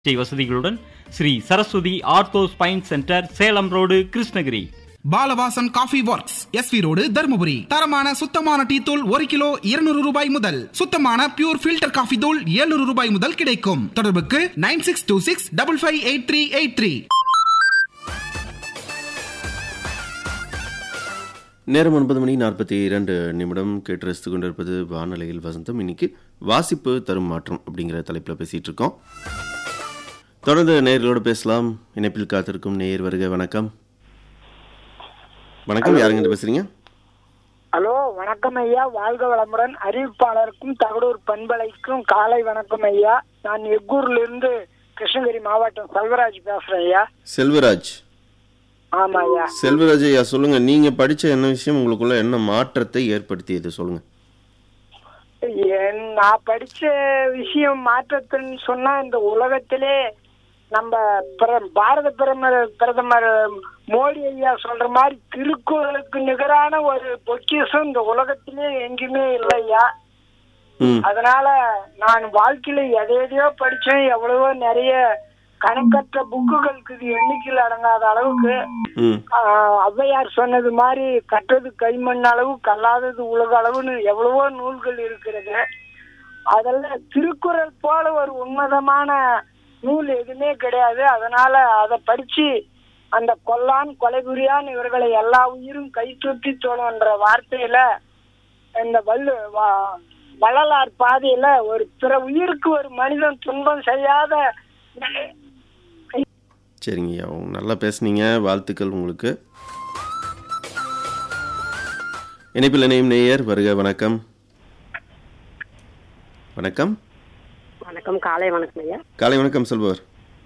சிகிச்சை வசதிகளுடன் Sri Saraswathi ortho spine centre Salem road Krishnagiri Balavasan coffee works SV road Dharmapuri தரமான சுத்தமான டீ தூள் ஒரு கிலோ இருநூறு ரூபாய் முதல் சுத்தமான பியூர் ஃபில்டர் காஃபி தூள் 700 ரூபாய் முதல் கிடைக்கும் தொடர்புக்கு nine six two six double five eight three eight three நேரம் ஒன்பது மணி நாற்பத்தி இரண்டு நிமிடம் கேட்டு ரசித்து கொண்டிருப்பது வானொலியில் வசந்தம் இன்னைக்கு வாசிப்பு தரும் மாற்றம் அப்படிங்கிற தலைப்பில் பேசிட்டு இருக்கோம் தொடர்ந்து நேயர்களோடு பேசலாம் இணைப்பில் காத்திருக்கும் நேயர் வருக வணக்கம் வணக்கம் யாருங்கிட்ட பேசுறீங்க ஹலோ வணக்கம் ஐயா வாழ்க வளமுடன் அறிவிப்பாளருக்கும் தகடூர் பண்பலைக்கும் காலை வணக்கம் ஐயா நான் எக்கூர்ல இருந்து கிருஷ்ணகிரி மாவட்டம் செல்வராஜ் பேசுறேன் ஐயா செல்வராஜ் ஆமா ஐயா செல்வராஜ் ஐயா சொல்லுங்க நீங்க படிச்ச என்ன விஷயம் உங்களுக்குள்ள என்ன மாற்றத்தை ஏற்படுத்தியது சொல்லுங்க என் நான் படிச்ச விஷயம் மாற்றத்துன்னு சொன்னா இந்த உலகத்திலே நம்ம பிர- பாரத பிரதமர் பிரதமர் மோடி ஐயா சொல்ற மாதிரி திருக்குறளுக்கு நிகரான ஒரு பொக்கிஷம் இந்த உலகத்திலே எங்கேயுமே இல்லை ஐயா ம் அதனால நான் வாழ்க்கையில எதை எதையோ படிச்சேன் எவ்வளவோ நிறைய கணக்கற்ற புக்குகள் இருக்குது எண்ணிக்கையில் அடங்காத அளவுக்கு ம் ஆஹ், ஔவையார் சொன்னது மாதிரி கற்றது கைமண் அளவு கல்லாதது உலக அளவுன்னு எவ்வளவோ நூல்கள் இருக்கிறது அதெல்லாம் திருக்குறள் போல ஒரு உன்னதமான நூல் எதுவுமே கிடையாது அதனால அதை படிச்சு அந்த கொல்லான் கொலைபுரியான் இவர்களை எல்லா உயிரும் கை சுற்றி தோணுன்ற வார்த்தையில இந்த வள்ளு வா- வள்ளலார் பாதையில ஒரு பிற உயிருக்கு ஒரு மனிதன் துன்பம் செய்யாத சரிங்க ஐயா உங்க நல்லா பேசுனீங்க வாழ்த்துக்கள் உங்களுக்கு இணைப்பில் இணையும் நேயர் வருக வணக்கம் வணக்கம் வணக்கம் காலை வணக்கம் ஐயா காலை வணக்கம் சொல்பவர்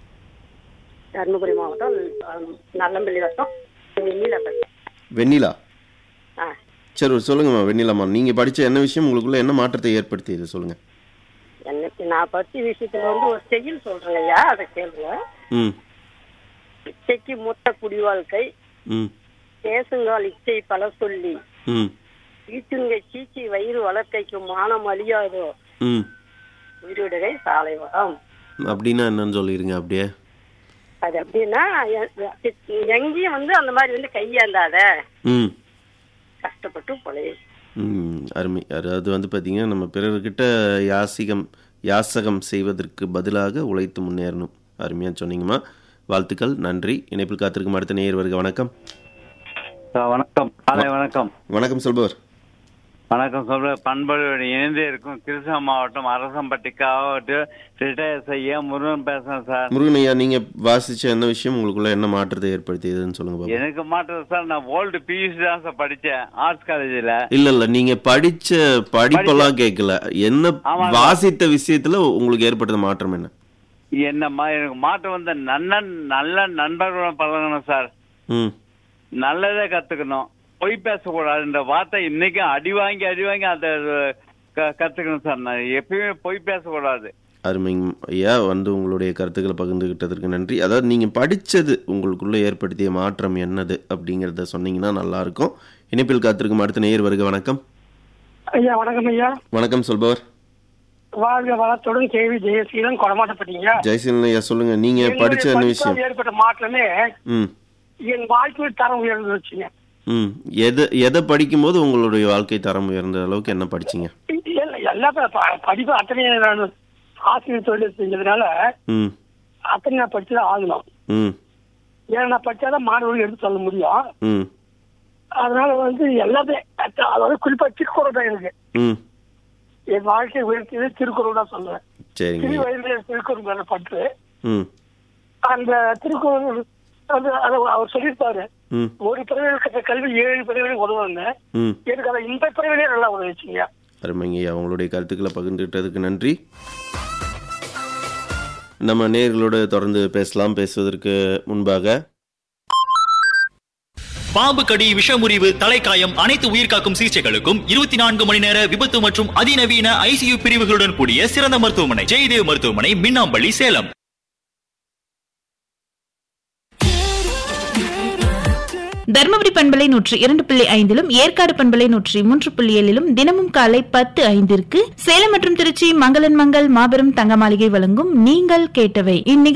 தருமபுரி மாவட்டம் அஹ், நல்லம்பள்ளி வட்டம் வெண்ணிலா பேசுறேன். வெண்ணிலா ஆ சரி சொல்லுங்கம்மா வெண்ணிலாம்மா நீங்க படிச்ச என்ன விஷயம் உங்களுக்குள்ள என்ன மாற்றத்தை ஏற்படுத்தியது சொல்லுங்க எனக்கு நான் படிச்ச விஷயத்துல வந்து ஒரு செய்யுள் சொல்றேன் ஐயா அதை கேளுங்க ம் இச்சைக்கு மூத்த குடிவாழ்க்கை ம் பேசுங்கால் இச்சை பல சொல்லி ம் ஈச்சுங்கை சீச்சி வயிறு வளர்க்கைக்கு மானம் அழியாதோ ம் உயிரிடுகை சாலை வரம் அப்படின்னா என்னன்னு சொல்லிடுங்க அப்படியே அது அப்படின்னா எ- எ- எங்கேயும் வந்து அந்த மாதிரி வந்து கையாண்டாத ம் கஷ்டப்பட்டு பொழைய ம் அருமை அதாவது வந்து பார்த்தீங்கன்னா நம்ம பிறர்கிட்ட யாசிகம் யாசகம் செய்வதற்கு பதிலாக உழைத்து முன்னேறணும் அருமையாக சொன்னீங்கம்மா வாழ்த்துக்கள் நன்றி இணைப்பில் காத்திருக்கும் அடுத்த நேயர் வருக வணக்கம் சார் வணக்கம் காலை வணக்கம் வணக்கம் சொல்பவர் வணக்கம் சொல்ற பண்புகளோடு இணைந்து இருக்கும் கிருஷ்ணா மாவட்டம் அரசம்பட்டி காவட்டு ரிட்டையர் செய்ய முருகன் பேசுறேன் சார் முருகன் ஐயா நீங்கள் வாசிச்ச என்ன விஷயம் உங்களுக்குள்ள என்ன மாற்றத்தை ஏற்படுத்தியதுன்னு சொல்லுங்க பாப்போம் எனக்கு மாற்றம் சார் நான் ஓல்டு பியூசி தான் சார் படித்தேன் ஆர்ட்ஸ் காலேஜில் இல்ல இல்ல நீங்க படிச்ச படிப்பெல்லாம் கேட்கல என்ன ஆமா. வாசித்த விஷயத்துல உங்களுக்கு ஏற்பட்ட மாற்றம் என்ன என்ன மா- எனக்கு மாற்றம் வந்து நன்னன் நல்ல நண்பர்களுடன் பழகணும் சார் ம் நல்லதே கத்துக்கணும் பொய் பேசக்கூடாதுன்ற வார்த்தை இன்னைக்கு அடி வாங்கி அடி வாங்கி அதை க- கத்துக்கணும் சார் நான் எப்பயுமே பொய் பேசக்கூடாது அருமை ஐயா வந்து உங்களுடைய கருத்துக்களை பகிர்ந்துகிட்டதற்கு நன்றி அதாவது நீங்க படிச்சது உங்களுக்குள்ள ஏற்படுத்திய மாற்றம் என்னது அப்படிங்கறத சொன்னீங்கன்னா நல்லா இருக்கும் இணைப்பில் காத்திருக்கும் அடுத்த நேயர் வருக வணக்கம் ஐயா வணக்கம் ஐயா வணக்கம் சொல்பவர் வாழ்க வளத்துடன் கேவி ஜெயசீலன் கொடமாட்டப்பட்டீங்க ஜெயசீலன் ஐயா சொல்லுங்க நீங்க படிச்ச என்ன விஷயம் ஏற்பட்ட மாற்றமே ம் என் வாழ்க்கையில் தரம் உயர்ந்து வச்சுங்க ம் எதை எதை படிக்கும்போது உங்களுடைய வாழ்க்கை தரம் உயர்ந்த அளவுக்கு என்ன படிச்சீங்க இல்ல, எல்லா ப- ப- படிப்பு அத்தனை நான் ஆசிரியர் தொழில் செஞ்சதுனால ம் அத்தனை நான் படிச்சுதான் ஆகணும் ம் ஏன்னா நான் படிச்சாதான் மாணவர்கள் எடுத்து சொல்ல முடியும் ம் அதனால வந்து எல்லாமே அத்த- அதாவது குறிப்பா திருக்குறள் தான் எனக்கு ம் என் வாழ்க்கை உயர்த்தியது திருக்குறள் தான் சொல்லுவேன் சரிங்க சிறு ஐயா. வயதுல திருக்குறள் மேல பற்று ம் அந்த திருக்குறள் வந்து அதை அவர் சொல்லியிருப்பாரு ம் ஒரு பிறவியில் கற்ற கல்வி ஏழு பிறவிகளும் உதவுங்க ம் எனக்கு அதை இந்த பிறவிலே நல்லா உதவிச்சுங்க அருமைங்க ஐயா உங்களுடைய கருத்துக்களை பகிர்ந்துகிட்டதுக்கு நன்றி நம்ம நேயர்களோடு தொடர்ந்து பேசலாம் பேசுவதற்கு முன்பாக பாம்பு கடி விஷமுறிவு தலைக்காயம் அனைத்து உயிர்காக்கும் சிகிச்சைகளுக்கும் இருபத்தி நான்கு மணி நேர விபத்து மற்றும் அதிநவீன ஐசியு பிரிவுகளுடன் கூடிய சிறந்த மருத்துவமனை ஜெயதேவ் மருத்துவமனை மின்னாம்பள்ளி சேலம் தருமபுரி பண்பலை நூற்றி இரண்டு புள்ளி ஐந்திலும் ஏற்காடு பண்பலை நூற்றி மூன்று புள்ளி ஏழிலும் தினமும் காலை பத்து ஐந்திற்கு சேலம் மற்றும் திருச்சி மங்களன் மங்கள் மாபெரும் தங்க மாளிகை வழங்கும் நீங்கள் கேட்டவை இந்நிகழ்ச்சி